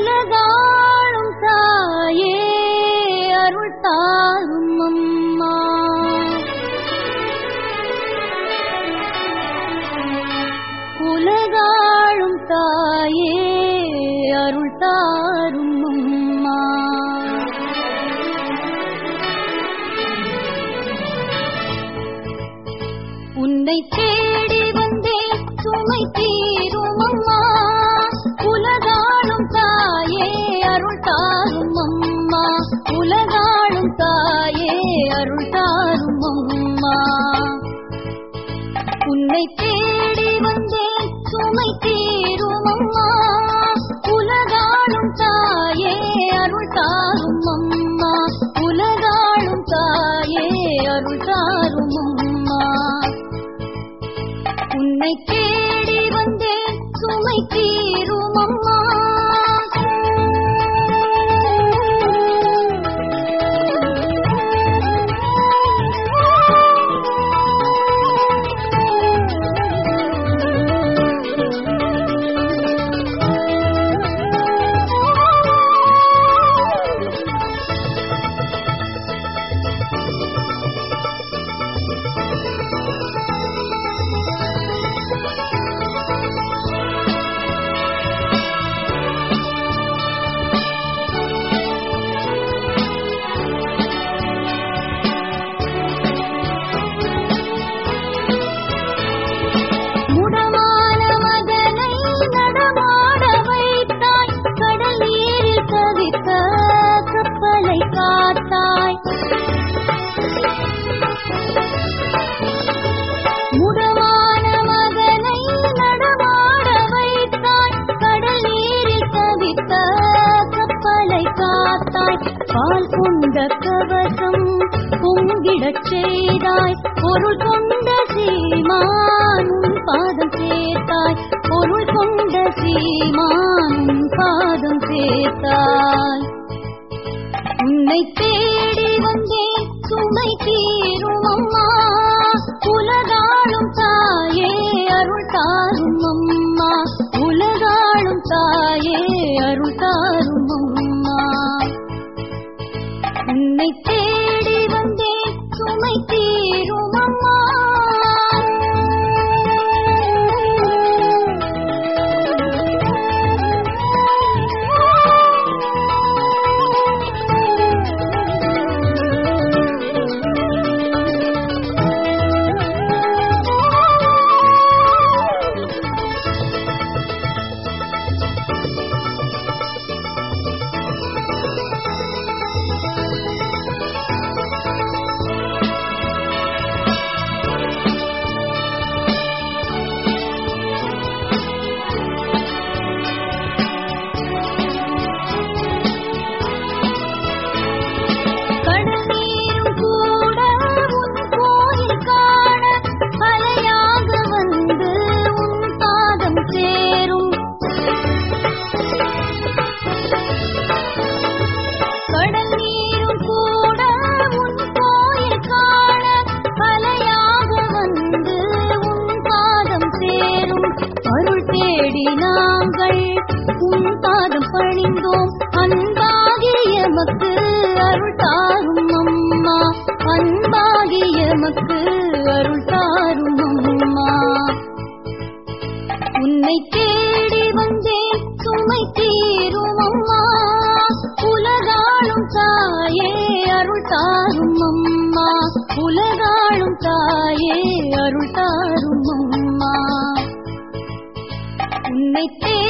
உலகாளும் தாயே அருள் தாரும் அம்மா உலகாளும் தாயே அருள் தாரும் அம்மா உன்னை தேடி வந்தேன் சுமை தீரும் அம்மா உலகாளும் தாயே அருள் தாரும் அம்மா உலகாளும் தாயே அருள் தாரும் அம்மா உன்னை தேடி வந்தேன் சுமை தீரும் அம்மா உலகாளும் தாயே அருள் தாரும் அம்மா உலகாளும் தாயே அருள் தாரும் அம்மா உன்னை தேடி வந்தேன் சுமை தீரும் அம்மா முடமான மதனை நடமாட வைத்தாய் கடல் நீரில் தவித்த கப்பலை காத்தாய் முடமான மதனை நடமாட வைத்தாய் கடல் நீரில் தவித்த கப்பலை காத்தாய் பால் கொண்ட கவசம் பொங்கிடச் செய்தாய் பொருள் கொண்ட சீமான் உன் பாதம் சேர்த்தாய் பொருள் கொண்ட சீமான் உன் பாதம் சேர்த்தாய் உன்னை தேடி வந்தேன் சுமை தீரும் அம்மா உலகாளும் தாயே அருள் தாரும் அம்மா உலகாளும் தாயே அருள் தாரும் அம்மா உன்னை தேடி வந்தேன் சுமை தீரும் அம்மா கடல் நீரும் கூட உன் கோயில் காண அலையாக வந்து உன் பாதம் சேரும் கடல் நீரும் கூட உன் கோயில் காண அலையாக வந்து உன் பாதம் சேரும் அருள் தேடி நாங்கள் உன் பாதம் பணிந்தோம் அன்பாகிய மக்கு அருள் தாரும் அம்மா அன்பாகிய மக்கு அருள் தாரும் அம்மா உன்னை தேடி வந்தேன் சுமை தீரும் அம்மா உலகாளும் தாயே அருள் தாரும் அம்மா உலகாளும் தாயே அருள் தாரும் அம்மா உன்னை தேடி